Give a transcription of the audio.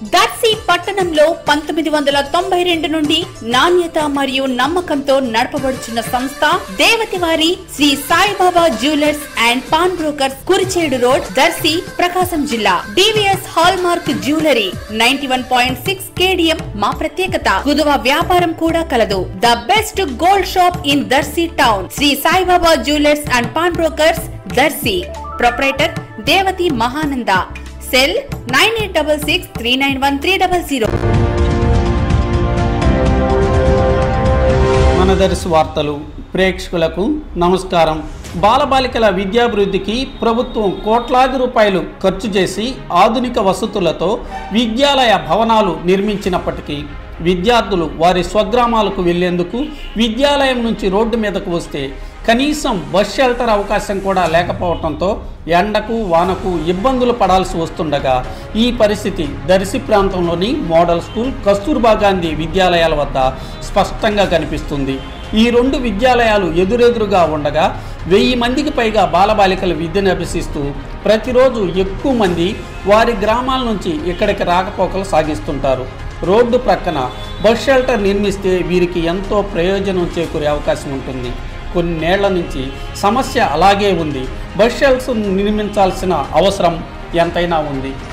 దర్శి పట్టణంలో పంతొమ్మిది వందల తొంభై రెండు నుండి నాణ్యత మరియు నమ్మకంతో నడపబడుచున్న సంస్థ దేవతివారి Shri Saibaba jewellers and pawn brokers Kurichedu road Darsi Prakasam జిల్లా DVS hallmark jewellery ninety one point six KDM మా ప్రత్యేకత కుదువ వ్యాపారం కూడా కలదు the best gold shop in Darsi town Shri Saibaba jewellers and pawn brokers Darsi proprietor Devathi Mahananda cell nine eight double six three nine one three double zero మనదర్శి వార్తలు ప్రేక్షకులకు నమస్కారం బాలబాలికల విద్యాభివృద్ధికి ప్రభుత్వం కోట్లాది రూపాయలు ఖర్చు చేసి ఆధునిక వసతులతో విద్యాలయ భవనాలు నిర్మించినప్పటికీ విద్యార్థులు వారి స్వగ్రామాలకు వెళ్లేందుకు విద్యాలయం నుంచి రోడ్డు మీదకు వస్తే కనీసం బస్ షెల్టర్ అవకాశం కూడా లేకపోవడంతో ఎండకు వానకు ఇబ్బందులు పడాల్సి వస్తుండగా ఈ పరిస్థితి దర్శి ప్రాంతంలోని మోడల్ స్కూల్ కస్తూర్బా గాంధీ విద్యాలయాల వద్ద స్పష్టంగా కనిపిస్తుంది ఈ రెండు విద్యాలయాలు ఎదురెదురుగా ఉండగా వెయ్యి మందికి పైగా బాలబాలికలు విద్యను అభ్యసిస్తూ ప్రతిరోజు ఎక్కువ మంది వారి గ్రామాల నుంచి ఇక్కడికి రాకపోకలు సాగిస్తుంటారు రోడ్డు ప్రక్కన బస్ షెల్టర్ నిర్మిస్తే వీరికి ఎంతో ప్రయోజనం చేకూరే అవకాశం ఉంటుంది కొన్నేళ్ల నుంచి సమస్య అలాగే ఉంది బస్ షెల్టర్స్ నిర్మించాల్సిన అవసరం ఎంతైనా ఉంది